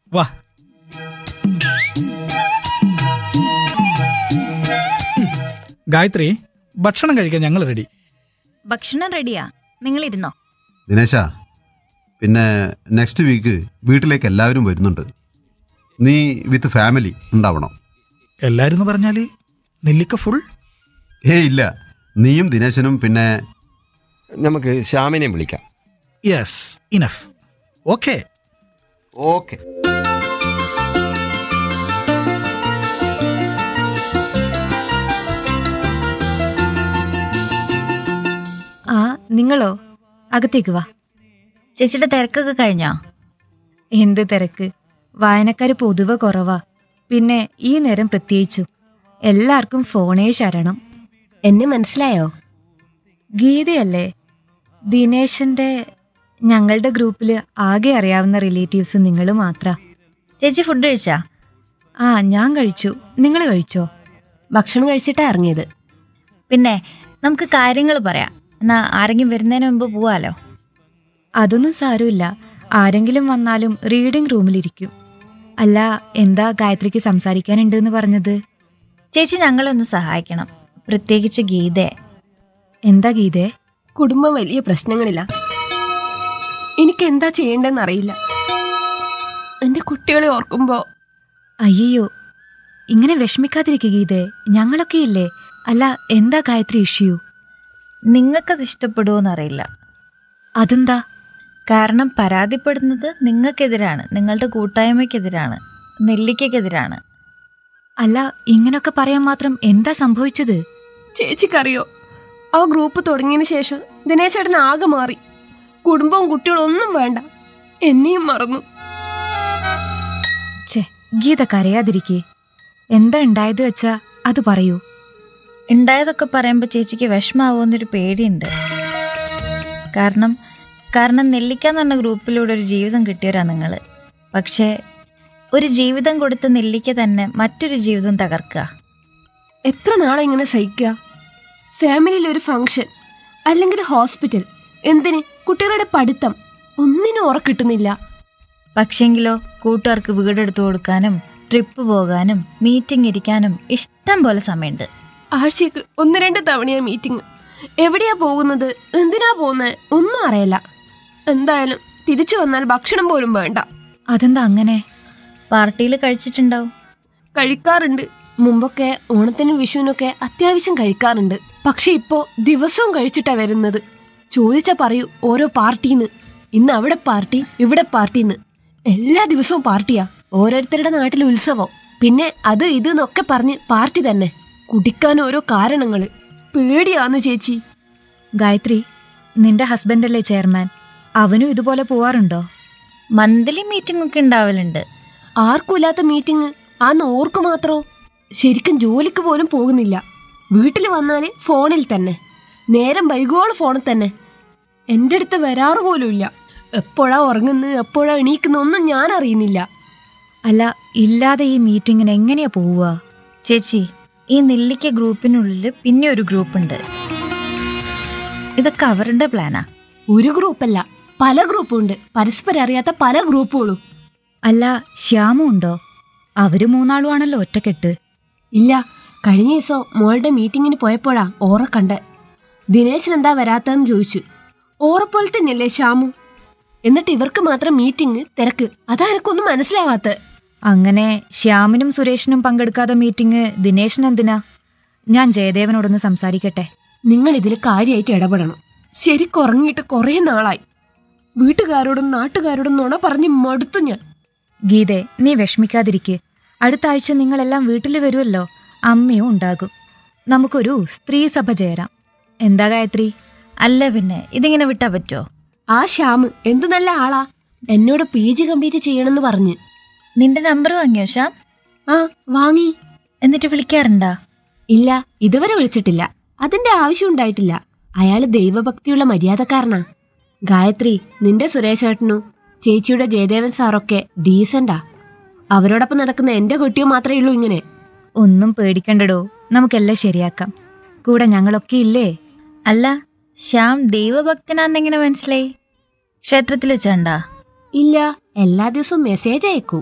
വാ ഗായത്രി ഭക്ഷണം കഴിക്കാൻ ഞങ്ങൾ റെഡി ഭക്ഷണം റെഡിയാ നിങ്ങൾ ഇരുന്നോ ദിനേശ പിന്നെ നെക്സ്റ്റ് വീക്ക് വീട്ടിലേക്ക് എല്ലാവരും വരുന്നുണ്ട് നീ വിത്ത് ഫാമിലി ഉണ്ടാവണം എല്ലാരും എന്ന് പറഞ്ഞാല് നെല്ലിക്ക ഫുൾ ഏ ഇല്ല നീയും ദിനേശനും പിന്നെ നമുക്ക് ശ്യാമിനെ വിളിക്കാം യെസ് ഇനഫ് ഓക്കെ ഓക്കെ ആ നിങ്ങളോ അകത്തേക്ക് വാ ചേച്ചിയുടെ തിരക്കൊക്കെ കഴിഞ്ഞോ എന്ത് തിരക്ക് വായനക്കാര് പൊതുവെ കുറവാ പിന്നെ ഈ നേരം പ്രത്യേകിച്ചു എല്ലാവർക്കും ഫോണേ ശരണം എന്നെ മനസ്സിലായോ ഗീതയല്ലേ ദിനേശന്റെ ഞങ്ങളുടെ ഗ്രൂപ്പിൽ ആകെ അറിയാവുന്ന റിലേറ്റീവ്സ് നിങ്ങൾ മാത്ര ചേച്ചി ഫുഡ് കഴിച്ചാ ആ ഞാൻ കഴിച്ചു നിങ്ങൾ കഴിച്ചോ ഭക്ഷണം കഴിച്ചിട്ടാ ഇറങ്ങിയത് പിന്നെ നമുക്ക് കാര്യങ്ങൾ പറയാം എന്നാ ആരെങ്കിലും വരുന്നതിന് മുമ്പ് പോവാലോ അതൊന്നും സാരമില്ല ആരെങ്കിലും വന്നാലും റീഡിംഗ് റൂമിലിരിക്കും അല്ല എന്താ ഗായത്രിക്ക് സംസാരിക്കാനുണ്ട് എന്ന് പറഞ്ഞത് ചേച്ചി ഞങ്ങളൊന്ന് സഹായിക്കണം പ്രത്യേകിച്ച് ഗീതയെ എന്താ ഗീതേ കുടുംബം വലിയ പ്രശ്നങ്ങളില്ല എനിക്ക് എന്താ ചെയ്യേണ്ടെന്ന് അറിയില്ല എന്റെ കുട്ടികളെ ഓർക്കുമ്പോ അയ്യോ ഇങ്ങനെ വിഷമിക്കാതിരിക്കുക ഗീതേ ഞങ്ങളൊക്കെ ഇല്ലേ അല്ല എന്താ ഗായത്രി ഇഷ്യൂ നിങ്ങൾക്കത് ഇഷ്ടപ്പെടുമോന്ന് അറിയില്ല അതെന്താ കാരണം പരാതിപ്പെടുന്നത് നിങ്ങൾക്കെതിരാണ് നിങ്ങളുടെ കൂട്ടായ്മയ്ക്കെതിരാണ് നെല്ലിക്കയ്ക്കെതിരാണ് അല്ല ഇങ്ങനൊക്കെ പറയാൻ മാത്രം എന്താ സംഭവിച്ചത് ചേച്ചിക്കറിയോ ആ ഗ്രൂപ്പ് തുടങ്ങിയതിന് ശേഷം ദിനേശേട്ടൻ ആകെ മാറി കുടുംബവും കുട്ടികളും ഒന്നും വേണ്ട എന്നെയും മറന്നു ഛെ ഗീത കരയാതിരിക്കേ എന്താ ഉണ്ടായത് വെച്ചാ അത് പറയൂ ഉണ്ടായതൊക്കെ പറയുമ്പോൾ ചേച്ചിക്ക് വിഷമാവുമെന്നൊരു പേടിയുണ്ട് കാരണം കാരണം നെല്ലിക്ക എന്ന് പറഞ്ഞ ഗ്രൂപ്പിലൂടെ ഒരു ജീവിതം കിട്ടിയവരാ നിങ്ങൾ പക്ഷേ ഒരു ജീവിതം കൊടുത്ത നെല്ലിക്ക തന്നെ മറ്റൊരു ജീവിതം തകർക്കുക എത്ര നാളെ ഇങ്ങനെ സഹിക്കുക ഫാമിലിയിൽ ഒരു ഫംഗ്ഷൻ അല്ലെങ്കിൽ ഹോസ്പിറ്റൽ എന്തിന് കുട്ടികളുടെ പഠിത്തം ഒന്നിനും ഉറക്കിട്ടുന്നില്ല പക്ഷെങ്കിലോ കൂട്ടുകാർക്ക് വീടെടുത്തു കൊടുക്കാനും ട്രിപ്പ് പോകാനും മീറ്റിംഗ് ഇരിക്കാനും ഇഷ്ടം പോലെ സമയമുണ്ട് ആഴ്ചക്ക് ഒന്ന് രണ്ട് തവണയാ മീറ്റിംഗ് എവിടെയാ പോകുന്നത് എന്തിനാ പോകുന്നത് ഒന്നും അറിയില്ല എന്തായാലും തിരിച്ചു വന്നാൽ ഭക്ഷണം പോലും വേണ്ട അതെന്താ അങ്ങനെ പാർട്ടിയിൽ കഴിച്ചിട്ടുണ്ടാവും കഴിക്കാറുണ്ട് മുമ്പൊക്കെ ഓണത്തിനും വിഷുവിനൊക്കെ അത്യാവശ്യം കഴിക്കാറുണ്ട് പക്ഷെ ഇപ്പോ ദിവസവും കഴിച്ചിട്ടാ വരുന്നത് ചോദിച്ചാ പറയൂ ഓരോ പാർട്ടീന്ന് ഇന്ന് അവിടെ പാർട്ടി ഇവിടെ പാർട്ടിന്ന് എല്ലാ ദിവസവും പാർട്ടിയാ ഓരോരുത്തരുടെ നാട്ടിൽ ഉത്സവം പിന്നെ അത് ഇത് എന്നൊക്കെ പറഞ്ഞ് പാർട്ടി തന്നെ കുടിക്കാൻ ഓരോ കാരണങ്ങള് പേടിയാന്ന് ചേച്ചി ഗായത്രി നിന്റെ ഹസ്ബൻഡല്ലേ ചെയർമാൻ അവനും ഇതുപോലെ പോവാറുണ്ടോ മന്ത്ലി മീറ്റിംഗ് ഒക്കെ ഉണ്ടാവലുണ്ട് ആർക്കുമില്ലാത്ത മീറ്റിംഗ് ആ നോർക്ക് മാത്രോ ശരിക്കും ജോലിക്ക് പോലും പോകുന്നില്ല വീട്ടിൽ വന്നാല് ഫോണിൽ തന്നെ നേരം വൈകോളം ഫോണിൽ തന്നെ എൻ്റെ അടുത്ത് വരാറ് പോലുമില്ല എപ്പോഴാ ഉറങ്ങുന്നത് എപ്പോഴാ എണീക്കുന്ന ഒന്നും ഞാൻ അറിയുന്നില്ല അല്ല ഇല്ലാതെ ഈ മീറ്റിങ്ങിന് എങ്ങനെയാ പോവുക ചേച്ചി ഈ നെല്ലിക്ക ഗ്രൂപ്പിനുള്ളിൽ പിന്നെ ഒരു ഗ്രൂപ്പ് ഉണ്ട് ഇതൊക്കെ അവരുടെ പ്ലാനാ ഒരു ഗ്രൂപ്പല്ല പല ഗ്രൂപ്പും ഉണ്ട് പരസ്പരം അറിയാത്ത പല ഗ്രൂപ്പുകളും അല്ല ശ്യാമും ഉണ്ടോ അവര് മൂന്നാളും ആണല്ലോ ഒറ്റക്കെട്ട് ഇല്ല കഴിഞ്ഞ ദിവസം മോളുടെ മീറ്റിങ്ങിന് പോയപ്പോഴാ ഓറ കണ്ടെ ദിനേശൻ എന്താ വരാത്തതെന്ന് ചോദിച്ചു ഓറ പോലെ തന്നെയല്ലേ ശ്യാമു എന്നിട്ട് ഇവർക്ക് മാത്രം മീറ്റിംഗ് തിരക്ക് അതാ എനക്കൊന്നും മനസ്സിലാവാത്ത അങ്ങനെ ശ്യാമിനും സുരേഷിനും പങ്കെടുക്കാത്ത മീറ്റിംഗ് ദിനേശൻ എന്തിനാ ഞാൻ ജയദേവനോടൊന്ന് സംസാരിക്കട്ടെ നിങ്ങൾ ഇതിൽ കാര്യമായിട്ട് ഇടപെടണം ശരിക്കുറങ്ങിയിട്ട് കുറേ നാളായി വീട്ടുകാരോടും നാട്ടുകാരോടും നുണ പറഞ്ഞ് മടുത്തു ഞാൻ ഗീതെ നീ വിഷമിക്കാതിരിക്കെ അടുത്ത ആഴ്ച നിങ്ങളെല്ലാം വീട്ടിൽ വരുമല്ലോ അമ്മയും ഉണ്ടാകും നമുക്കൊരു സ്ത്രീ സഭ ചേരാം എന്താ ഗായത്രി അല്ല പിന്നെ ഇതിങ്ങനെ വിട്ടാ പറ്റുമോ ആ ശ്യാമ് എന്ത് നല്ല ആളാ എന്നോട് പി ജി കംപ്ലീറ്റ് ചെയ്യണമെന്ന് പറഞ്ഞ് നിന്റെ നമ്പർ വാങ്ങിയോ ശ്യാം ആ വാങ്ങി എന്നിട്ട് വിളിക്കാറുണ്ടാ ഇല്ല ഇതുവരെ വിളിച്ചിട്ടില്ല അതിന്റെ ആവശ്യം ഉണ്ടായിട്ടില്ല അയാള് ദൈവഭക്തിയുള്ള മര്യാദക്കാരനാ ഗായത്രി നിന്റെ സുരേഷേട്ടനും ചേച്ചിയുടെ ജയദേവൻ സാറൊക്കെ ഡീസന്റാ അവരോടൊപ്പം നടക്കുന്ന എന്റെ കുട്ടിയും മാത്രമേ ഉള്ളൂ ഇങ്ങനെ ഒന്നും പേടിക്കണ്ടടോ നമുക്കെല്ലാം ശരിയാക്കാം കൂടെ ഞങ്ങളൊക്കെ ഇല്ലേ അല്ല ശ്യാം ദൈവഭക്തനാന്നെങ്ങനെ മനസ്സിലായി ക്ഷേത്രത്തിൽ വെച്ചാണ്ടാ ഇല്ല എല്ലാ ദിവസവും മെസ്സേജ് അയക്കൂ